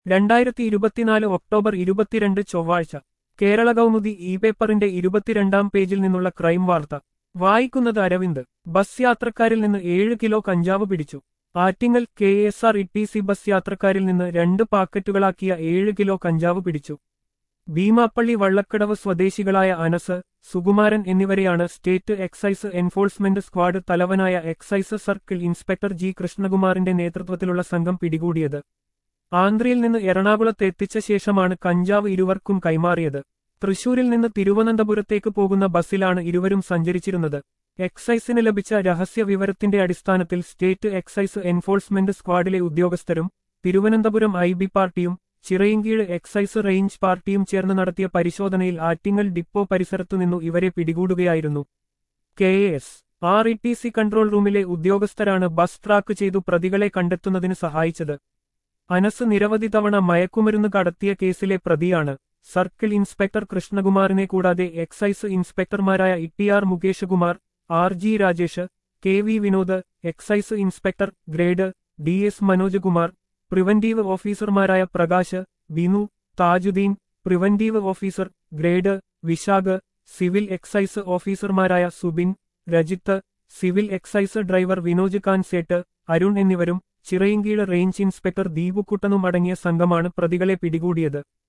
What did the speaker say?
രണ്ടായിരത്തി ഇരുപത്തിനാല് ഒക്ടോബർ ഇരുപത്തിരണ്ട് ചൊവ്വാഴ്ച കേരള കൗമുദി ഇ പേപ്പറിന്റെ ഇരുപത്തിരണ്ടാം പേജിൽ നിന്നുള്ള ക്രൈം വാർത്ത വായിക്കുന്നത് അരവിന്ദ് ബസ് യാത്രക്കാരിൽ നിന്ന് ഏഴ് കിലോ കഞ്ചാവ് പിടിച്ചു Attingal K S R T C bus ബസ് യാത്രക്കാരിൽ നിന്ന് രണ്ട് പാക്കറ്റുകളാക്കിയ ഏഴ് കിലോ കഞ്ചാവ് പിടിച്ചു ഭീമാപ്പള്ളി വള്ളക്കടവ് സ്വദേശികളായ അനസ് സുകുമാരൻ എന്നിവരെയാണ് സ്റ്റേറ്റ് എക്സൈസ് എൻഫോഴ്സ്മെന്റ് സ്ക്വാഡ് തലവനായ എക്സൈസ് സർക്കിൾ ഇൻസ്പെക്ടർ ജി കൃഷ്ണകുമാറിന്റെ നേതൃത്വത്തിലുള്ള സംഘം പിടികൂടിയത് ആന്ധ്രയിൽ നിന്ന് എറണാകുളത്ത് എത്തിച്ച ശേഷമാണ് കഞ്ചാവ് ഇരുവർക്കും കൈമാറിയത് തൃശൂരിൽ നിന്ന് തിരുവനന്തപുരത്തേക്ക് പോകുന്ന ബസ്സിലാണ് ഇരുവരും സഞ്ചരിച്ചിരുന്നത് എക്സൈസിന് ലഭിച്ച രഹസ്യ വിവരത്തിന്റെ അടിസ്ഥാനത്തിൽ സ്റ്റേറ്റ് എക്സൈസ് എൻഫോഴ്സ്മെന്റ് സ്ക്വാഡിലെ ഉദ്യോഗസ്ഥരും തിരുവനന്തപുരം ഐ ബി പാർട്ടിയും ചിറയിൻകീഴ് എക്സൈസ് റേഞ്ച് പാർട്ടിയും ചേർന്ന് നടത്തിയ പരിശോധനയിൽ ആറ്റിങ്ങൽ ഡിപ്പോ പരിസരത്തുനിന്നു ഇവരെ പിടികൂടുകയായിരുന്നു K S R T C സി കൺട്രോൾ റൂമിലെ ഉദ്യോഗസ്ഥരാണ് ബസ് ട്രാക്ക് ചെയ്തു പ്രതികളെ കണ്ടെത്തുന്നതിന് സഹായിച്ചത് അനസ് നിരവധി തവണ മയക്കുമരുന്ന് കടത്തിയ കേസിലെ പ്രതിയാണ് സർക്കിൾ ഇൻസ്പെക്ടർ കൃഷ്ണകുമാറിനെ കൂടാതെ എക്സൈസ് ഇൻസ്പെക്ടർമാരായ ഇട്ടിആർ Mukeshkumar R G Rajesh K V Vinod excise inspector grade D S Manoj Kumar preventive ഓഫീസർമാരായ Prakash Vinu Thajudheen preventive officer grade Vishakh civil excise ഓഫീസർമാരായ Subin Rajith civil excise driver Vinoj Khan Sait Arun എന്നിവരും ചിറയിൻകീഴ് റേഞ്ച് ഇൻസ്പെക്ടർ ദീപുക്കുട്ടനും അടങ്ങിയ സംഘമാണ് പ്രതികളെ പിടികൂടിയത്